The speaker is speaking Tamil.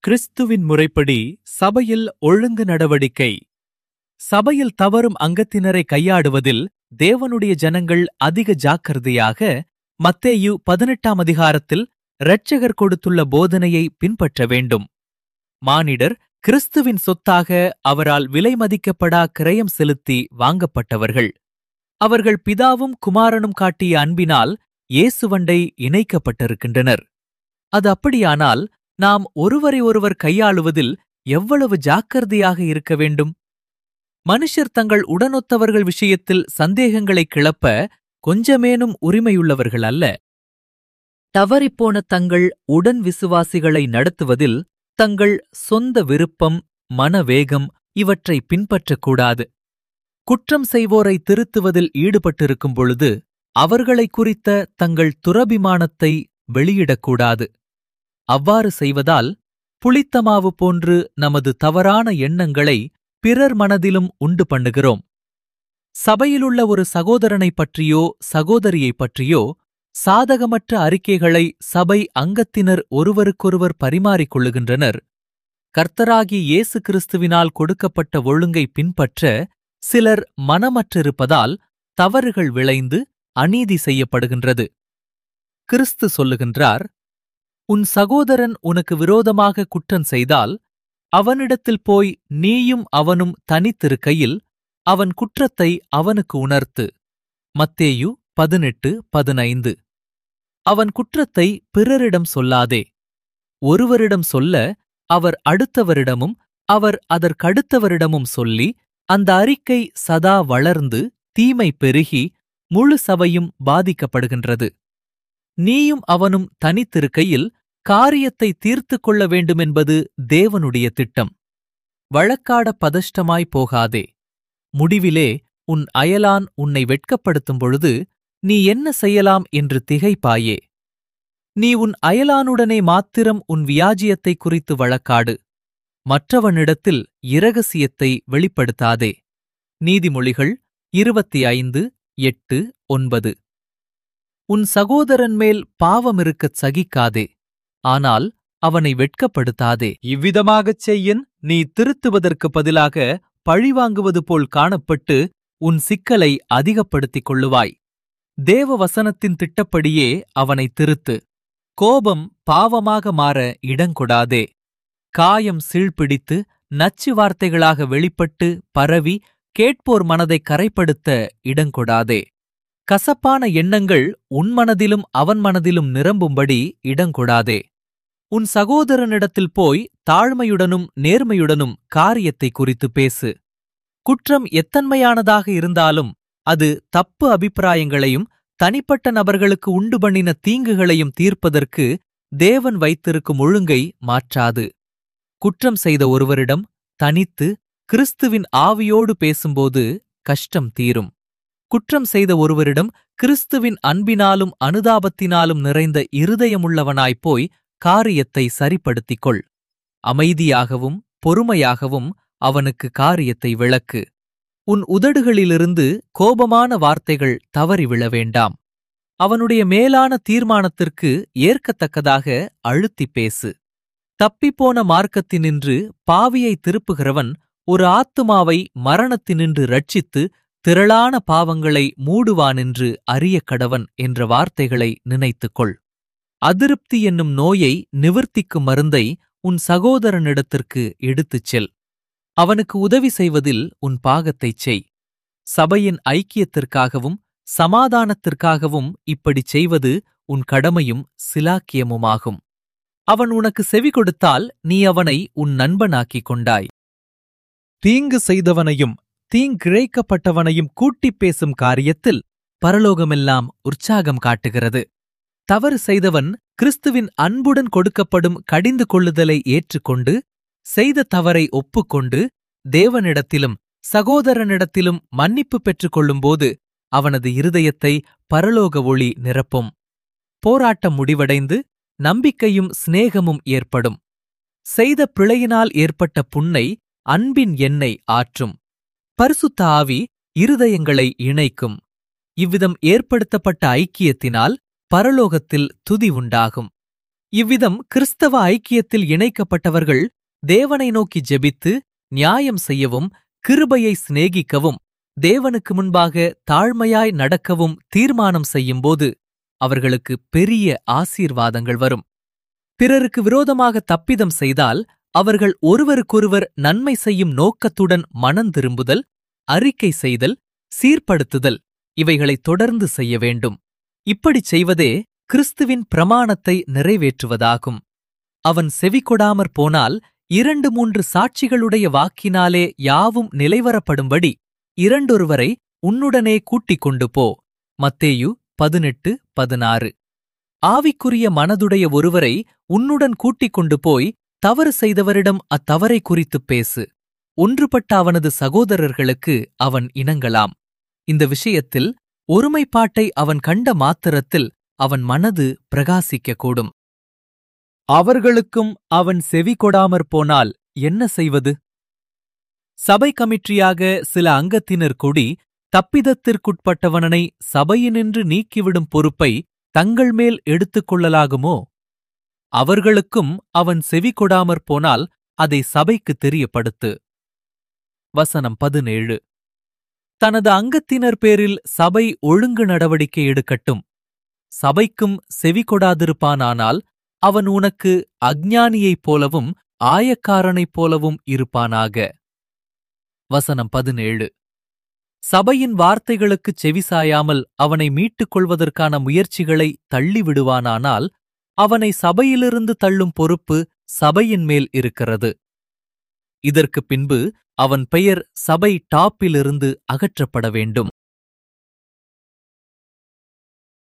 கிறிஸ்துவின் முறைப்படி சபையில் ஒழுங்கு நடவடிக்கை சபையில் தவறும் அங்கத்தினரை கையாடுவதில் தேவனுடைய ஜனங்கள் அதிக ஜாக்கிரதையாக மத்தேயு பதினெட்டாம் அதிகாரத்தில் இரட்சகர் கொடுத்துள்ள போதனையை பின்பற்ற வேண்டும் மானிடர் கிறிஸ்துவின் சொத்தாக அவரால் விலைமதிக்கப்படா கிரயம் செலுத்தி வாங்கப்பட்டவர்கள் அவர்கள் பிதாவும் குமாரனும் காட்டிய அன்பினால் இயேசுவண்டை இணைக்கப்பட்டிருக்கின்றனர் அது அப்படியானால் நாம் ஒருவரை ஒருவர் கையாளுவதில் எவ்வளவு ஜாக்கிரதையாக இருக்க வேண்டும் மனுஷர் தங்கள் உடனொத்தவர்கள் விஷயத்தில் சந்தேகங்களை கிளப்ப கொஞ்சமேனும் உரிமையுள்ளவர்கள் அல்ல தவறிப்போன தங்கள் உடன் விசுவாசிகளை நடத்துவதில் தங்கள் சொந்த விருப்பம் மனவேகம் இவற்றை பின்பற்றக்கூடாது குற்றம் செய்வோரை திருத்துவதில் ஈடுபட்டிருக்கும் பொழுது அவர்களை குறித்த தங்கள் துரபிமானத்தை வெளியிடக்கூடாது அவ்வாறு செய்வதால் புளித்தமாவு போன்று நமது தவறான எண்ணங்களை பிறர் மனதிலும் உண்டு பண்ணுகிறோம் சபையிலுள்ள ஒரு சகோதரனைப் பற்றியோ சகோதரியைப் பற்றியோ சாதகமற்ற அறிக்கைகளை சபை அங்கத்தினர் ஒருவருக்கொருவர் பரிமாறிக் கொள்ளுகின்றனர் கர்த்தராகிய இயேசு கிறிஸ்துவினால் கொடுக்கப்பட்ட ஒழுங்கை பின்பற்ற சிலர் மனமற்றிருப்பதால் தவறுகள் விளைந்து அநீதி செய்யப்படுகின்றது கிறிஸ்து சொல்லுகின்றார் உன் சகோதரன் உனக்கு விரோதமாக குற்றம் செய்தால் அவனிடத்தில் போய் நீயும் அவனும் தனித்திருக்கையில் அவன் குற்றத்தை அவனுக்கு உணர்த்து மத்தேயு பதினெட்டு பதினைந்து அவன் குற்றத்தை பிறரிடம் சொல்லாதே ஒருவரிடம் சொல்ல அவர் அடுத்தவரிடமும் அவர் அதற்கடுத்தவரிடமும் சொல்லி அந்த அறிக்கை சதா வளர்ந்து தீமை பெருகி முழு சபையும் பாதிக்கப்படுகின்றது நீயும் அவனும் தனித்திருக்கையில் காரியத்தை தீர்த்து கொள்ள வேண்டுமென்பது தேவனுடைய திட்டம் வழக்காட பதஷ்டமாய் போகாதே முடிவிலே உன் அயலான் உன்னை வெட்கப்படுத்தும் பொழுது நீ என்ன செய்யலாம் என்று திகைப்பாயே நீ உன் அயலானுடனே மாத்திரம் உன் வியாஜியத்தை குறித்து வழக்காடு மற்றவனிடத்தில் இரகசியத்தை வெளிப்படுத்தாதே நீதிமொழிகள் இருபத்தி ஐந்து எட்டு ஒன்பது உன் சகோதரன் மேல் பாவமிருக்கச் சகிக்காதே ஆனால் அவனை வெட்கப்படுத்தாதே இவ்விதமாகச் செய்யின் நீ திருத்துவதற்குப் பதிலாக பழிவாங்குவது போல் காணப்பட்டு உன் சிக்கலை அதிகப்படுத்திக் கொள்ளுவாய் தேவ வசனத்தின் திட்டப்படியே அவனை திருத்து கோபம் பாவமாக மாற இடங்கொடாதே காயம் சீழ்பிடித்து நச்சு வார்த்தைகளாக வெளிப்பட்டு பரவி கேட்போர் மனதை கரைப்படுத்த இடங்கொடாதே கசப்பான எண்ணங்கள் உன் மனதிலும் அவன் மனதிலும் நிரம்பும்படி இடங்கொடாதே உன் சகோதரனிடத்தில் போய் தாழ்மையுடனும் நேர்மையுடனும் காரியத்தை குறித்து பேசு குற்றம் எத்தன்மையானதாக இருந்தாலும் அது தப்பு அபிப்பிராயங்களையும் தனிப்பட்ட நபர்களுக்கு உண்டு பண்ணின தீங்குகளையும் தீர்ப்பதற்கு தேவன் வைத்திருக்கும் ஒழுங்கை மாற்றாது குற்றம் செய்த ஒருவரிடம் தனித்து கிறிஸ்துவின் ஆவியோடு பேசும்போது கஷ்டம் தீரும் குற்றம் செய்த ஒருவரிடம் கிறிஸ்துவின் அன்பினாலும் அனுதாபத்தினாலும் நிறைந்த இருதயமுள்ளவனாய்ப் போய் காரியத்தை சரிப்படுத்திக் கொள் அமைதியாகவும் பொறுமையாகவும் அவனுக்கு காரியத்தை விளக்கு உன் உதடுகளிலிருந்து கோபமான வார்த்தைகள் தவறி விழ வேண்டாம் அவனுடைய மேலான தீர்மானத்திற்கு ஏற்கத்தக்கதாக அழுத்திப் பேசு தப்பிப்போன மார்க்கத்தினின்று பாவியை திருப்புகிறவன் ஒரு ஆத்துமாவை மரணத்தினின்று ரட்சித்து திரளான பாவங்களை மூடுவானென்று அறிய கடவன் என்ற வார்த்தைகளை நினைத்துக்கொள் அதிருப்தி என்னும் நோயை நிவர்த்திக்கும் மருந்தை உன் சகோதரனிடத்திற்கு எடுத்துச் செல் அவனுக்கு உதவி செய்வதில் உன் பாகத்தைச் செய் சபையின் ஐக்கியத்திற்காகவும் சமாதானத்திற்காகவும் இப்படிச் செய்வது உன் கடமையும் சிலாக்கியமுமாகும் அவன் உனக்கு செவி கொடுத்தால் நீ அவனை உன் நண்பனாக்கிக் கொண்டாய் தீங்கு செய்தவனையும் தீங்கிழைக்கப்பட்டவனையும் கூட்டிப் பேசும் காரியத்தில் பரலோகமெல்லாம் உற்சாகம் காட்டுகிறது தவறு செய்தவன் கிறிஸ்துவின் அன்புடன் கொடுக்கப்படும் கடிந்து கொள்ளுதலை ஏற்றுக்கொண்டு செய்த தவறை ஒப்புக்கொண்டு தேவனிடத்திலும் சகோதரனிடத்திலும் மன்னிப்பு பெற்றுக் கொள்ளும்போது அவனது இருதயத்தை பரலோக ஒளி நிரப்பும் போராட்டம் முடிவடைந்து நம்பிக்கையும் சிநேகமும் ஏற்படும் செய்த பிழையினால் ஏற்பட்ட புண்ணை அன்பின் எண்ணெய் ஆற்றும் பரிசுத்த ஆவி இருதயங்களை இணைக்கும் இவ்விதம் ஏற்படுத்தப்பட்ட ஐக்கியத்தினால் பரலோகத்தில் துதி உண்டாகும் இவ்விதம் கிறிஸ்தவ ஐக்கியத்தில் இணைக்கப்பட்டவர்கள் தேவனை நோக்கி ஜெபித்து நியாயம் செய்யவும் கிருபையை சிநேகிக்கவும் தேவனுக்கு முன்பாக தாழ்மையாய் நடக்கவும் தீர்மானம் செய்யும்போது அவர்களுக்கு பெரிய ஆசீர்வாதங்கள் வரும் பிறருக்கு விரோதமாக தப்பிதம் செய்தால் அவர்கள் ஒருவருக்கொருவர் நன்மை செய்யும் நோக்கத்துடன் மனந்திரும்புதல் அறிக்கை செய்தல் சீர்படுத்துதல் இவைகளை தொடர்ந்து செய்ய வேண்டும் இப்படிச் செய்வதே கிறிஸ்துவின் பிரமாணத்தை நிறைவேற்றுவதாகும் அவன் செவிகொடாமற் போனால் இரண்டு மூன்று சாட்சிகளுடைய வாக்கினாலே யாவும் நிலைவரப்படும்படி இரண்டொருவரை உன்னுடனே கூட்டிக் கொண்டு போ மத்தேயு பதினெட்டு பதினாறு ஆவிக்குரிய மனதுடைய ஒருவரை உன்னுடன் கூட்டிக் கொண்டு போய் தவறு செய்தவரிடம் அத்தவறை குறித்துப் பேசு ஒன்றுபட்ட அவனது சகோதரர்களுக்கு அவன் இணங்கலாம் இந்த விஷயத்தில் ஒருமைப்பாட்டை அவன் கண்ட மாத்திரத்தில் அவன் மனது பிரகாசிக்கக்கூடும் அவர்களுக்கும் அவன் செவி கொடாமற் போனால் என்ன செய்வது சபை கமிட்டியாக சில அங்கத்தினர் கூடி தப்பிதத்திற்குட்பட்டவனனை சபையினின்று நீக்கிவிடும் பொறுப்பை தங்கள் மேல் எடுத்துக் கொள்ளலாகுமோ அவர்களுக்கும் அவன் செவி கொடாமற் போனால் அதை சபைக்கு தெரியப்படுத்து வசனம் பதினேழு தனது அங்கத்தினர் பேரில் சபை ஒழுங்கு நடவடிக்கை எடுக்கட்டும் சபைக்கும் செவி கொடாதிருப்பானானால் அவன் உனக்கு அஞ்ஞானியைப் போலவும் ஆயக்காரனைப் போலவும் இருப்பானாக வசனம் பதினேழு சபையின் வார்த்தைகளுக்குச் செவிசாயாமல் அவனை மீட்டுக் கொள்வதற்கான முயற்சிகளை தள்ளிவிடுவானானால் அவனை சபையிலிருந்து தள்ளும் பொறுப்பு சபையின் மேல் இருக்கிறது இதற்குப் பின்பு அவன் பெயர் சபை டாப்பிலிருந்து அகற்றப்பட வேண்டும்